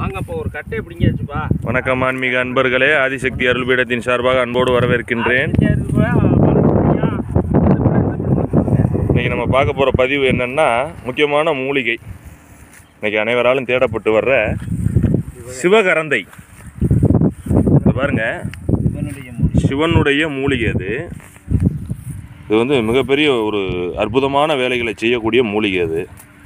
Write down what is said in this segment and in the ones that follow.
வாங்கப்பா ஒரு கட்டை பிடிங்கியாச்சுப்பா வணக்கம் ஆன்மீக அன்பர்களே ஆதிசக்தி அருள்பீடத்தின் சார்பாக அன்போடு வரவேற்கின்றேன் இன்னைக்கு நம்ம பார்க்க போகிற பதிவு என்னன்னா முக்கியமான மூலிகை இன்னைக்கு அனைவராலும் தேடப்பட்டு வர்ற சிவகரந்தை இது பாருங்க சிவனுடைய மூலிகை அது இது வந்து மிகப்பெரிய ஒரு அற்புதமான வேலைகளை செய்யக்கூடிய மூலிகை அது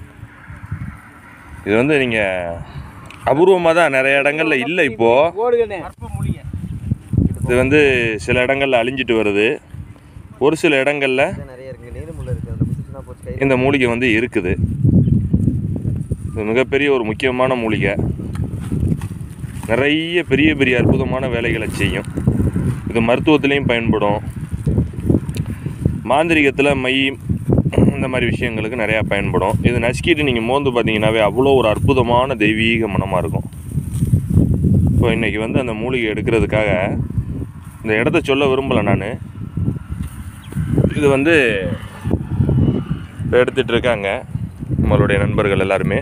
இது வந்து நீங்கள் அபூர்வமாக தான் நிறைய இடங்கள்ல இல்லை இப்போது ஓடுகண்ணே மூலிகை இது வந்து சில இடங்கள்ல அழிஞ்சிட்டு வருது ஒரு சில இடங்கள்ல நிறைய இருக்கு நீர்முள்ள இருக்கு அந்த புதுசுனா போச்சு கை இந்த மூலிகை வந்து இருக்குது இது மிகப்பெரிய ஒரு முக்கியமான மூலிகை நிறைய பெரிய பெரிய அற்புதமான வேலைகளை செய்யும் இது மருத்துவத்திலையும் பயன்படும் மாந்திரிகத்தில் மை இந்த மாதிரி விஷயங்களுக்கு நிறையா பயன்படும் இது நசுக்கிட்டு நீங்கள் மோந்து பார்த்தீங்கன்னாவே அவ்வளோ ஒரு அற்புதமான தெய்வீக மனமாக இருக்கும் இப்போ இன்றைக்கி வந்து அந்த மூலிகை எடுக்கிறதுக்காக இந்த இடத்த சொல்ல விரும்பலை நான் இது வந்து எடுத்துட்டு இருக்காங்க நம்மளுடைய நண்பர்கள் எல்லாருமே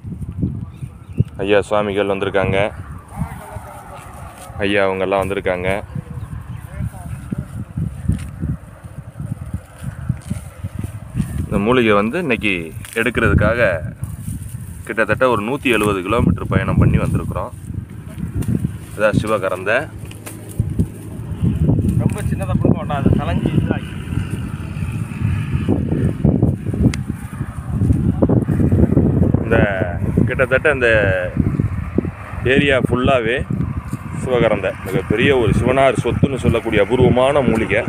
ஐயா சுவாமிகள் வந்திருக்காங்க ஐயா அவங்கெல்லாம் வந்திருக்காங்க இந்த மூலிகை வந்து இன்னைக்கு எடுக்கிறதுக்காக கிட்டத்தட்ட ஒரு நூற்றி எழுபது கிலோமீட்டர் பயணம் பண்ணி வந்திருக்கிறோம் இதான் சிவகரந்தை ரொம்ப சின்னதாக கொடுக்க வேண்டாம் அது கலைஞ்சி இதாகி இந்த கிட்டத்தட்ட இந்த ஏரியா ஃபுல்லாகவே சிவகரந்தை மிகப்பெரிய ஒரு சிவனார் சொத்துன்னு சொல்லக்கூடிய அபூர்வமான மூலிகை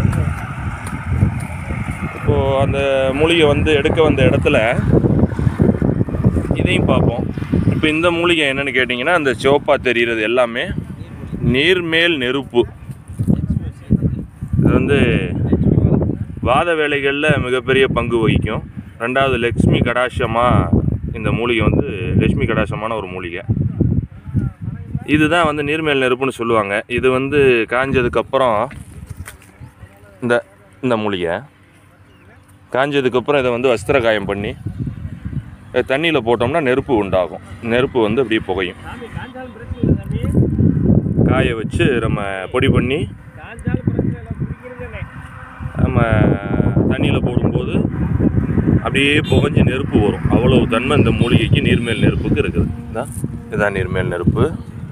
இப்போது அந்த மூலிகை வந்து எடுக்க வந்த இடத்துல இதையும் பார்ப்போம் இப்போ இந்த மூலிகை என்னன்னு கேட்டிங்கன்னா அந்த சிவப்பா தெரிகிறது எல்லாமே நீர்மேல் நெருப்பு இது வந்து வாத வேலைகளில் மிகப்பெரிய பங்கு வகிக்கும் ரெண்டாவது லக்ஷ்மி கடாட்சமாக இந்த மூலிகை வந்து லக்ஷ்மி கடாட்சமான ஒரு மூலிகை இதுதான் வந்து நீர்மேல் நெருப்புன்னு சொல்லுவாங்க இது வந்து காஞ்சதுக்கப்புறம் இந்த இந்த மூலிகை காஞ்சதுக்கப்புறம் இதை வந்து வஸ்திர காயம் பண்ணி தண்ணியில் போட்டோம்னா நெருப்பு உண்டாகும் நெருப்பு வந்து அப்படியே புகையும் சாமி காஞ்சாலும் பிரச்சனை இல்லை சாமி காய வச்சு நம்ம பொடி பண்ணி காஞ்சாலும் பிரச்சனை இல்லை குடிக்கிறதுனே நம்ம தண்ணியில் போடும்போது அப்படியே புகஞ்சு நெருப்பு வரும் அவ்வளவு தன்மை இந்த மூலிகைக்கு நீர்மேல் நெருப்புக்கு இருக்குது இதான் இதான் நீர்மேல் நெருப்பு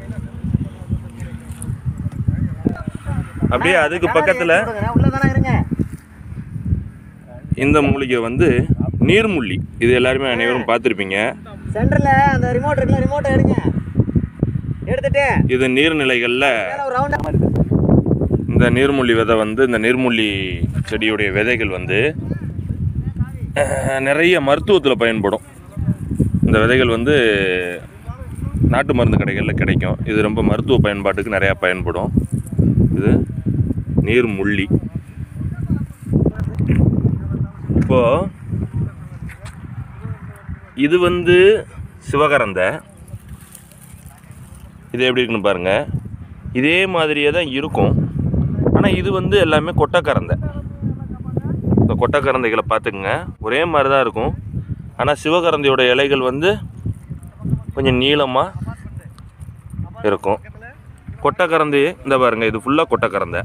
அப்படியே அதுக்கு பக்கத்தில் உள்ளதானே இருங்க இந்த மூலிகை வந்து நீர்முள்ளி இது எல்லாருமே அனைவரும் பார்த்துருப்பீங்க சென்டர்ல அந்த ரிமோட் இருக்குல்ல ரிமோட்டை எடுங்க எடுத்துட்டு இது நீர்நிலைகளில் மேல ஒரு ரவுண்ட் இந்த நீர்முள்ளி விதை வந்து இந்த நீர்முள்ளி செடியுடைய விதைகள் வந்து அஹ், நிறைய மருத்துவத்தில் பயன்படும் இந்த விதைகள் வந்து நாட்டு மருந்து கடைகளில் கிடைக்கும் இது ரொம்ப மருத்துவ பயன்பாட்டுக்கு நிறையா பயன்படும் இது நீர்முள்ளி இப்போ இது வந்து சிவகரந்தை இது எப்படி இருக்குன்னு பாருங்க இதே மாதிரியே தான் இருக்கும் ஆனால் இது வந்து எல்லாமே கொட்டைக்கரந்தை இந்த கொட்டைக்கரந்தைகளை பார்த்துக்குங்க ஒரே மாதிரி தான் இருக்கும் ஆனால் சிவகரந்தையோட இலைகள் வந்து கொஞ்சம் நீளமாக இருக்கும் கொட்டைக்கரந்தை இந்த பாருங்க இது ஃபுல்லாக கொட்டைக்கரந்தை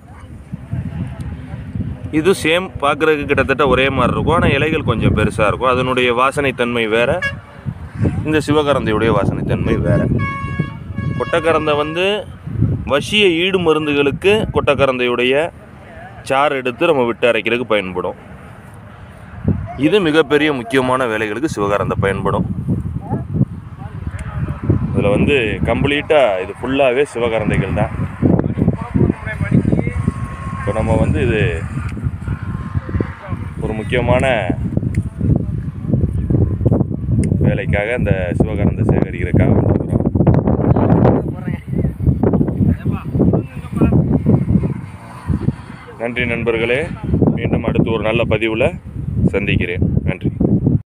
இது சேம் பார்க்குறதுக்கு கிட்டத்தட்ட ஒரே மாதிரி இருக்கும் ஆனால் இலைகள் கொஞ்சம் பெருசாக இருக்கும் அதனுடைய வாசனைத்தன்மை வேற இந்த சிவகரந்தையுடைய வாசனைத்தன்மை வேற கொட்டைக்கரந்தை வந்து வசிய ஈடு மருந்துகளுக்கு கொட்டைக்கரந்தையுடைய சாறு எடுத்து நம்ம விட்டு அரைக்கிறதுக்கு பயன்படும் இது மிகப்பெரிய முக்கியமான வேலைகளுக்கு சிவகரந்தை பயன்படும் இதில் வந்து கம்ப்ளீட்டாக இது ஃபுல்லாகவே சிவகரந்தைகள் தான் இப்போ நம்ம வந்து இது ஒரு முக்கியமான வேலைக்காக இந்த சிவகரந்தை சேகரிக்கிறதுக்காக வந்திருக்கிறோம் நன்றி நண்பர்களே மீண்டும் அடுத்து ஒரு நல்ல பதிவில் சந்திக்கிறேன்